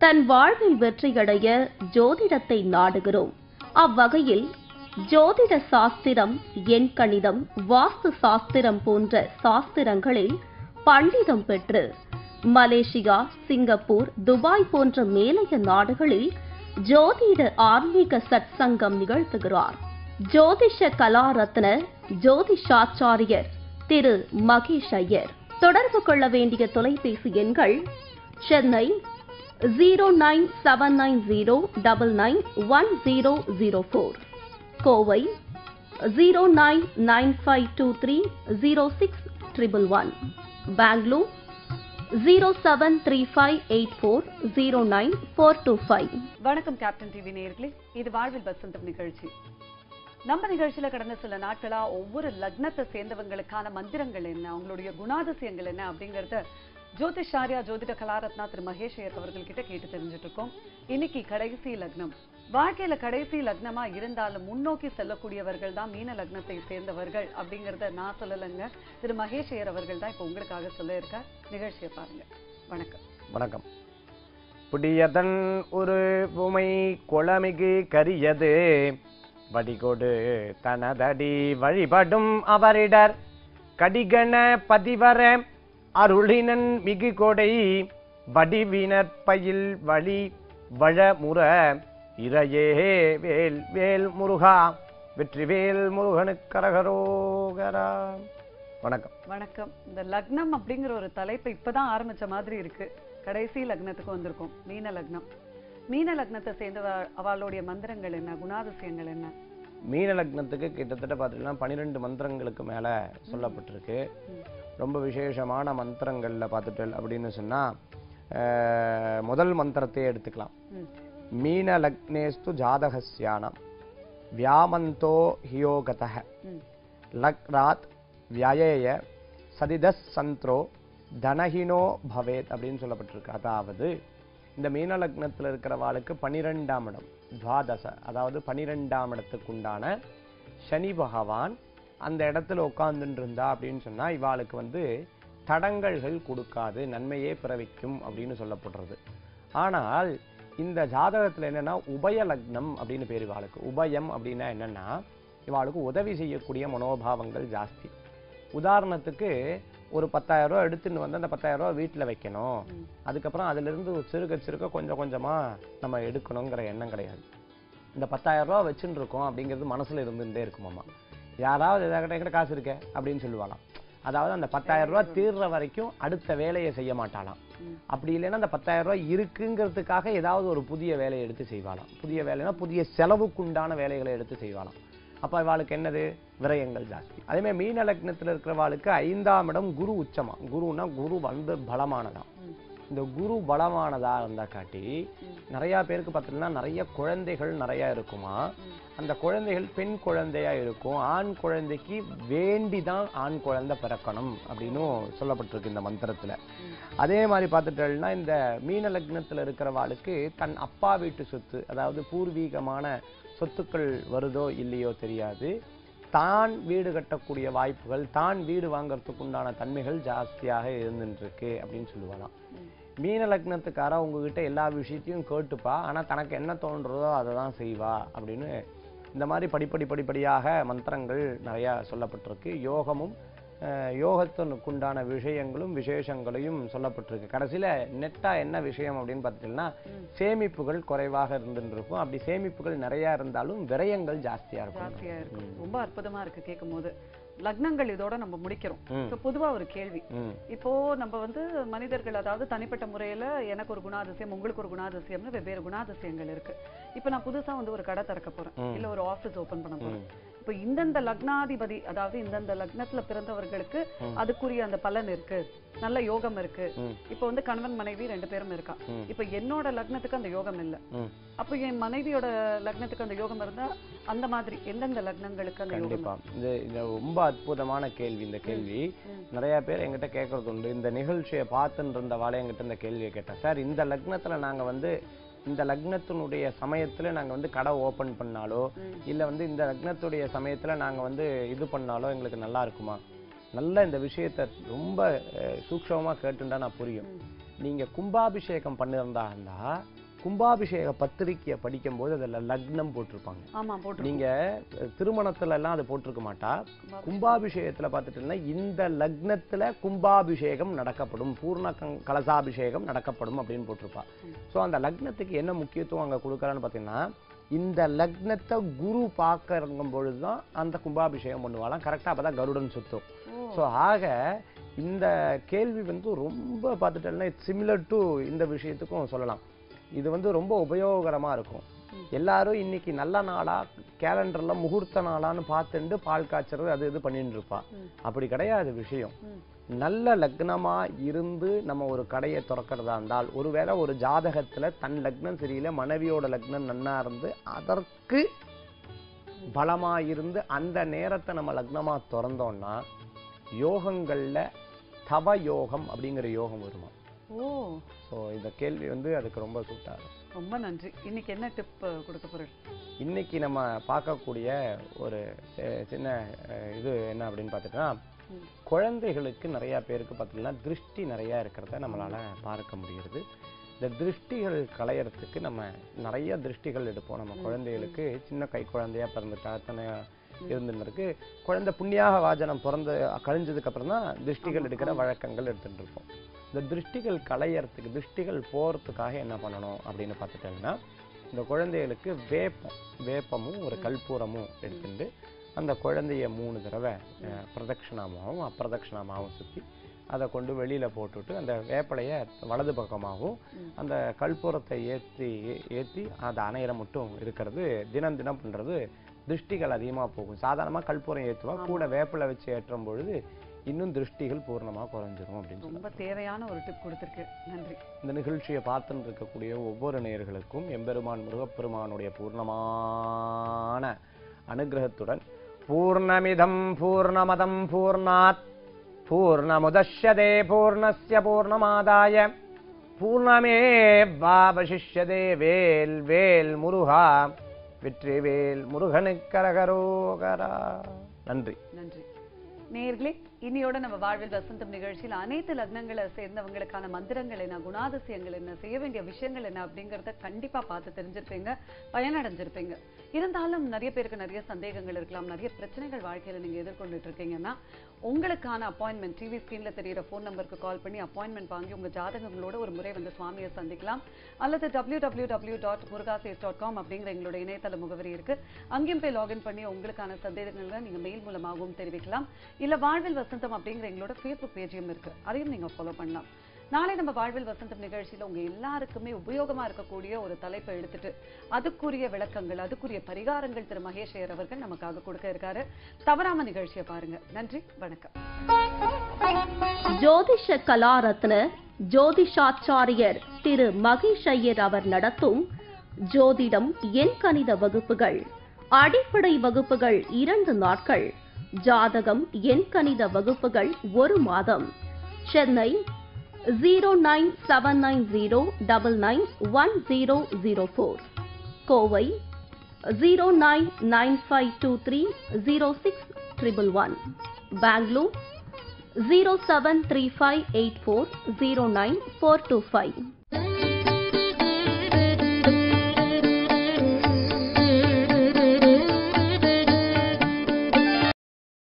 தன் வாழ்வில் வெற்றியடைய ஜோதிடத்தை நாடுகிறோம் அவ்வகையில் ஜோதிட சாஸ்திரம் எண்கணிதம் வாஸ்து சாஸ்திரம் போன்ற சாஸ்திரங்களில் பண்டிதம் பெற்று மலேசியா சிங்கப்பூர் துபாய் போன்ற மேலைய நாடுகளில் ஜோதிட ஆன்மீக சத்சங்கம் நிகழ்த்துகிறார் ஜோதிஷ கலாரத்ன ஜோதிஷாச்சாரியர் திரு மகேஷ் ஐயர் தொடர்பு கொள்ள வேண்டிய தொலைபேசி எண்கள் Chennai zero nine seven nine zero double nine one zero zero four Kovai zero nine nine five two three zero six triple one Bangalore zero seven three five eight four zero nine four two five வணக்கம் Captain TV நேயர்களே இது வாழ்வில் வசந்தம் நிகழ்ச்சி நம்ம நிகழ்ச்சியில கடந்த சில நாட்களா ஒவ்வொரு லக்னத்தை சேர்ந்தவங்களுக்கான மந்திரங்கள் என்ன அவங்களுடைய குணாதிசயங்கள் என்ன அப்படிங்கறத ஜோதிஷாரியா ஜோதிட கலாரத்னா திரு மகேஷ் ஐயர் அவர்கள் கிட்ட கேட்டு தெரிஞ்சுட்டு இருக்கோம் இன்னைக்கு கடைசி லக்னம் வாழ்க்கையில கடைசி லக்னமா இருந்தாலும் முன்னோக்கி செல்லக்கூடியவர்கள் தான் மீன லக்னத்தை சேர்ந்தவர்கள் அப்படிங்கறத நான் சொல்லலைங்க திரு மகேஷ் ஐயர் அவர்கள் தான் இப்போ உங்களுக்காக சொல்ல இருக்கார் நிகழ்ச்சியை பாருங்க வணக்கம் வணக்கம் புடியதன் ஒரு உமை குளமிகு கரியது வடிகொடு தனதடி வழிபடும் அவரிடர் கடிகண பதிவர அருளினன் மிகு கொடை வடிவினர் பயில் வழி வழமுற இறையே வேல் வேல் முருகா வெற்றிவேல் முருகனுக்கரகரோகரா வணக்கம் வணக்கம் இந்த லக்னம் அப்படிங்கிற ஒரு தலைப்பு இப்பதான் ஆரம்பிச்ச மாதிரி இருக்கு கடைசி லக்னத்துக்கு வந்திருக்கோம் மீன லக்னம் மீன லக்னத்தை சேர்ந்த அவளுடைய மந்திரங்கள் என்ன குணாதிசயங்கள் என்ன மீன லக்னத்துக்கு கிட்டத்தட்ட பார்த்தீங்கன்னா பன்னிரெண்டு மந்திரங்களுக்கு மேலே சொல்லப்பட்டிருக்கு ம். ரொம்ப விசேஷமான மந்திரங்களில் பார்த்துட்டு அப்படின்னு சொன்னால் முதல் மந்திரத்தையே எடுத்துக்கலாம் ம். மீன லக்னேஸ்து ஜாதகஸ்யானம் வியாமந்தோ ஹியோகதः ம். லக் ராத் வியயேய சதிதஸ் சந்த்ரோ தனஹினோ பவேத் அப்படின்னு சொல்லப்பட்டிருக்கு அதாவது இந்த மீன லக்னத்தில் இருக்கிறவாளுக்கு பனிரெண்டாம் இடம் துவாதச அதாவது பனிரெண்டாம் இடத்துக்கு உண்டான சனி பகவான் அந்த இடத்துல உட்கார்ந்துட்டு இருந்தா அப்படின்னு சொன்னா இவாளுக்கு வந்து தடங்கல்கள் கொடுக்காது நன்மையே பிறவிக்கும் அப்படின்னு சொல்லப்படுறது ஆனால் இந்த ஜாதகத்துல என்னன்னா உபய லக்னம் அப்படின்னு பேர் இவாளுக்கு உபயம் அப்படின்னா என்னன்னா இவாளுக்கு உதவி செய்யக்கூடிய மனோபாவங்கள் ஜாஸ்தி உதாரணத்துக்கு ஒரு பத்தாயிரம் ரூபாய் எடுத்துன்னு வந்து அந்த பத்தாயிரம் ரூபாய் வீட்டில் வைக்கணும் ம். அதுக்கப்புறம் அதிலிருந்து சிறுக சிறுக கொஞ்சம் கொஞ்சமா நம்ம எடுக்கணுங்கிற எண்ணம் கிடையாது இந்த பத்தாயிரம் ரூபாய் வச்சுன்னு இருக்கோம் அப்படிங்கிறது மனசுல இருந்துட்டே இருக்குமாமா யாராவது எதாவது கிட்ட காசு இருக்க அப்படின்னு சொல்லுவாளாம் அதாவது அந்த பத்தாயிரம் ரூபாய் தீர்ற வரைக்கும் அடுத்த வேலையை செய்ய மாட்டாளாம் ம். அப்படி இல்லைன்னா அந்த பத்தாயிரம் ரூபாய் இருக்குங்கிறதுக்காக ஏதாவது ஒரு புதிய வேலையை எடுத்து செய்வாளாம் புதிய வேலைனா புதிய செலவுக்குண்டான வேலைகளை எடுத்து செய்வாளாம் அப்ப இவாளுக்கு என்னது விரயங்கள் ஜாஸ்தி அதே மாதிரி மீன லக்னத்துல இருக்கிறவாளுக்கு ஐந்தாம் இடம் குரு உச்சமா குருன்னா குரு வந்து பலமானதாம் ம். இந்த குரு பலமானதா இருந்தா காட்டி ம். நிறைய பேருக்கு பார்த்தீங்கன்னா நிறைய குழந்தைகள் நிறைய இருக்குமா ம். அந்த குழந்தைகள் பெண் குழந்தையா இருக்கும் ஆண் குழந்தைக்கு வேண்டி தான் ஆண் குழந்தை பிறக்கணும் அப்படின்னும் சொல்லப்பட்டிருக்கு இந்த மந்திரத்துல ம். அதே மாதிரி பார்த்துட்டோம்னா இந்த மீன லக்னத்துல இருக்கிறவாளுக்கு தன் அப்பா வீட்டு சொத்து அதாவது பூர்வீகமான சொத்துக்கள் வருதோ இல்லையோ தெரியாது தான் வீடு கட்டக்கூடிய வாய்ப்புகள் தான் வீடு வாங்குறதுக்கு உண்டான தன்மைகள் ஜாஸ்தியாக இருந்துட்டு இருக்கு அப்படின்னு சொல்லுவாளாம் ம். மீன லக்னத்துக்காரா உங்ககிட்ட எல்லா விஷயத்தையும் கேட்டுப்பா ஆனா தனக்கு என்ன தோன்றதோ அதை தான் செய்வா அப்படின்னு இந்த மாதிரி படிப்படி படிப்படியாக மந்திரங்கள் நிறைய சொல்லப்பட்டிருக்கு யோகமும் அஹ், யோகத்தினுக்குண்டான விஷயங்களும் விசேஷங்களையும் சொல்லப்பட்டிருக்கு கடைசியில நெட்டா என்ன விஷயம் அப்படின்னு பார்த்துட்டீங்கன்னா ம். சேமிப்புகள் குறைவாக இருந்துட்டு இருக்கும் அப்படி சேமிப்புகள் நிறைய இருந்தாலும் விரயங்கள் ஜாஸ்தியா இருக்கும் ஜாஸ்தியா இருக்கு ரொம்ப அற்புதமா இருக்கு கேட்கும் போது லக்னங்கள் இதோட நம்ம முடிக்கிறோம் ம். இப்ப பொதுவா ஒரு கேள்வி ம் இப்போ நம்ம வந்து மனிதர்கள் அதாவது தனிப்பட்ட முறையில எனக்கு ஒரு குணாதிசயம் உங்களுக்கு ஒரு குணாதிசயம்னு வெவ்வேறு குணாதிசயங்கள் இருக்கு இப்போ நான் புதுசா வந்து ஒரு கடை திறக்க போறேன் ம். இல்ல ஒரு ஆபீஸ் ஓபன் பண்ண போறேன் ம். இப்போ இந்தந்த லக்னாதிபதி அதாவது இந்தந்த லக்னத்துல பிறந்தவர்களுக்கு ம். அதுக்குரிய அந்த பலன் இருக்கு நல்ல யோகம் இருக்கு ம். இப்போ வந்து கணவன் மனைவி ரெண்டு பேரும் இருக்கா ம். இப்போ என்னோட லக்னத்துக்கு அந்த யோகம் இல்ல ம் அப்போ என் மனைவியோட லக்னத்துக்கு அந்த யோகம் இருந்தா அந்த மாதிரி எந்தெந்த லக்னங்களுக்கு அந்த யோகம் கண்டிப்பா இது இது ரொம்ப அற்புதமான கேள்வி இந்த கேள்வி ம். நிறைய பேர் என்கிட்ட கேட்கறது உண்டு இந்த நிகழ்ச்சியை பார்த்துன்னு இருந்த வாழை என்கிட்ட இந்த கேள்வியை கேட்டேன் சார் இந்த லக்னத்துல நாங்க வந்து இந்த லக்னத்தினுடைய சமயத்துல நாங்க வந்து கடை ஓபன் பண்ணாலோ ம். இல்ல வந்து இந்த லக்னத்துடைய சமயத்துல நாங்க வந்து இது பண்ணாலோ எங்களுக்கு நல்லா இருக்குமா நல்ல இந்த விஷயத்த ரொம்ப அஹ், சூக்ஷமமா கேட்டுண்டா நான் புரியும் ம். நீங்க கும்பாபிஷேகம் பண்ணிருந்தா இருந்தா கும்பாபிஷேக பத்திரிக்கையை படிக்கும்போது அதுல லக்னம் போட்டிருப்பாங்க ஆமா போட்டு நீங்க அஹ், திருமணத்துல எல்லாம் அது போட்டிருக்க மாட்டா கும்பாபிஷேகத்துல பார்த்துட்டீங்கன்னா இந்த லக்னத்துல கும்பாபிஷேகம் நடக்கப்படும் பூர்ண கங்- கலசாபிஷேகம் நடக்கப்படும் அப்படின்னு போட்டிருப்பா சோ அந்த லக்னத்துக்கு என்ன முக்கியத்துவம் அங்க கொடுக்கறான்னு பார்த்தீங்கன்னா இந்த லக்னத்தை குரு பார்க்கறங்கும் பொழுதுதான் அந்த கும்பாபிஷேகம் பண்ணுவாளாம் கரெக்டா அப்பதான் கருடன் சுத்தும் ஓ ஸோ ஆக இந்த கேள்வி வந்து ரொம்ப பார்த்துட்டோம்னா இட்ஸ் சிமிலர் டு இந்த விஷயத்துக்கும் சொல்லலாம் இது வந்து ரொம்ப உபயோகரமா இருக்கும் ம். எல்லாரும் இன்னைக்கு நல்ல நாளா கேலண்டர்ல முகூர்த்த நாளான்னு பார்த்துட்டு பால் காய்ச்சறது அது இது பண்ணிட்டு இருப்பா ம். அப்படி கிடையாது விஷயம் ம். நல்ல லக்னமா இருந்து நம்ம ஒரு கடையை திறக்கிறதா இருந்தால் ஒருவேளை ஒரு ஜாதகத்துல தன் லக்னம் சரியில்லை மனைவியோட லக்னம் நன்னா இருந்து அதற்கு பலமா இருந்து அந்த நேரத்தை நம்ம லக்னமா திறந்தோம்னா யோகங்கள்ல தவ யோகம் அப்படிங்கிற யோகம் வருமா ஓ ஸோ இந்த கேள்வி வந்து அதுக்கு ரொம்ப சூட்டா இருக்கும் ரொம்ப நன்றி இன்னைக்கு என்ன டிப் கொடுக்க போறேன் இன்னைக்கு நம்ம பார்க்கக்கூடிய ஒரு அஹ், சின்ன அஹ், இது என்ன அப்படின்னு பார்த்துட்டோம்னா ம். குழந்தைகளுக்கு நிறைய பேருக்கு பார்த்தீங்கன்னா திருஷ்டி நிறைய இருக்கிறத நம்மளால பார்க்க முடிகிறது இந்த திருஷ்டிகள் களையறதுக்கு நம்ம நிறைய திருஷ்டிகள் எடுப்போம் நம்ம குழந்தைகளுக்கு சின்ன கை குழந்தையா பிறந்துட்டா அத்தனை இருந்துன்னு இருக்கு குழந்தை புண்ணியாக வாஜனம் பிறந்து கழிஞ்சதுக்கு அப்புறம் தான் திருஷ்டிகள் எடுக்கிற வழக்கங்கள் எடுத்துட்டு இருப்போம் இந்த திருஷ்டிகள் களையறதுக்கு திருஷ்டிகள் போறதுக்காக என்ன பண்ணணும் அப்படின்னு பார்த்துட்டோம்னா இந்த குழந்தைகளுக்கு வேப்பம் வேப்பமும் ஒரு கற்பூரமும் எடுத்துட்டு அந்த குழந்தைய மூணு தடவை அஹ், பிரதட்சிணமாகவும் அப்பிரதட்சிணமாகவும் சுற்றி அதை கொண்டு வெளியில போட்டுட்டு அந்த வேப்பலைய வலது பக்கமாகவும் ம். அந்த கற்பூரத்தை ஏற்றி ஏற்றி அதை அணையிற மட்டும் இருக்கிறது தினம் தினம் பண்றது திருஷ்டிகள் அதிகமா போகும் சாதாரணமா கற்பூரம் ஏற்றுவா கூட வேப்பிலை வச்சு ஏற்றும் பொழுது இன்னும் திருஷ்டிகள் பூர்ணமா குறைஞ்சிரும் அப்படின்னு சொல்லலாம் ரொம்ப தேவையான ஒரு டிப் கொடுத்துருக்கு நன்றி இந்த நிகழ்ச்சியை பார்த்துட்டு இருக்கக்கூடிய ஒவ்வொரு நேயர்களுக்கும் எம்பெருமான் முருகப்பெருமானுடைய பூர்ணமான அனுகிரகத்துடன் பூர்ணமிதம் பூர்ணமதம் பூர்ணாத் பூர்ணமுதஷ்யதே பூர்ணஸ்ய பூர்ணமாதாய பூர்ணமே வாவசிஷ்யதே வேல் வேல் முருகா வெற்றிவேல் முருகனுக்கரகரோகரா நன்றி நன்றி நேயர்களே இன்னையோட நம்ம வாழ்வில் வசந்தம் நிகழ்ச்சியில் அனைத்து லக்னங்களை சேர்ந்தவங்களுக்கான மந்திரங்கள் என்ன குணாதிசயங்கள் என்ன செய்ய வேண்டிய விஷயங்கள் என்ன அப்படிங்கறத கண்டிப்பா பார்த்து தெரிஞ்சிருப்பீங்க பயனடைஞ்சிருப்பீங்க இருந்தாலும் நிறைய பேருக்கு நிறைய சந்தேகங்கள் இருக்கலாம் நிறைய பிரச்சனைகள் வாழ்க்கையில நீங்க எதிர்கொண்டுட்டு இருக்கீங்கன்னா உங்களுக்கான அப்பாயின்மெண்ட் டிவி ஸ்கிரீன்ல தெரியிற ஃபோன் நம்பருக்கு கால் பண்ணி அப்பாயின்மெண்ட் வாங்கி உங்க ஜாதகங்களோட ஒரு முறை வந்து சுவாமியை சந்திக்கலாம் அல்லது டபிள்யூ டபிள்யூ டபிள்யூ டாட் முருகாசேஸ் டாட் காம் அப்படிங்கிற எங்களோட இணையதள முகவரி இருக்கு அங்கேயும் போய் லாகின் பண்ணி உங்களுக்கான சந்தேகங்களை நீங்க மெயில் மூலமாகவும் தெரிவிக்கலாம் இல்ல வாழ்வில் வசந்தம் அப்படிங்கிற எங்களோட ஃபேஸ்புக் பேஜையும் இருக்கு அதையும் நீங்க ஃபாலோ பண்ணலாம் நாளை நம்ம வாழ்வில் வசந்தம் நிகழ்ச்சியில உங்க எல்லாருக்குமே உபயோகமா இருக்கக்கூடிய ஒரு தலைப்பை எடுத்துட்டு அதுக்குரிய விளக்கங்கள் அதுக்குரிய பரிகாரங்கள் திரு மகேஷ் ஐயர் அவர்கள் நமக்காக கொடுக்க இருக்காரு தவறாம நிகழ்ச்சியை பாருங்க நன்றி வணக்கம் ஜோதிஷ கலாரத்ன ஜோதிஷாச்சாரியர் திரு மகேஷ் ஐயர் அவர் நடத்தும் ஜோதிடம் எண் கணித வகுப்புகள் அடிப்படை வகுப்புகள் இரண்டு நாட்கள் ஜாதகம் எண் கணித வகுப்புகள் ஒரு மாதம் Chennai zero nine seven nine zero double nine one zero zero four Kovai zero nine nine five two three zero six triple one Bangalore zero seven three five eight four zero nine four two five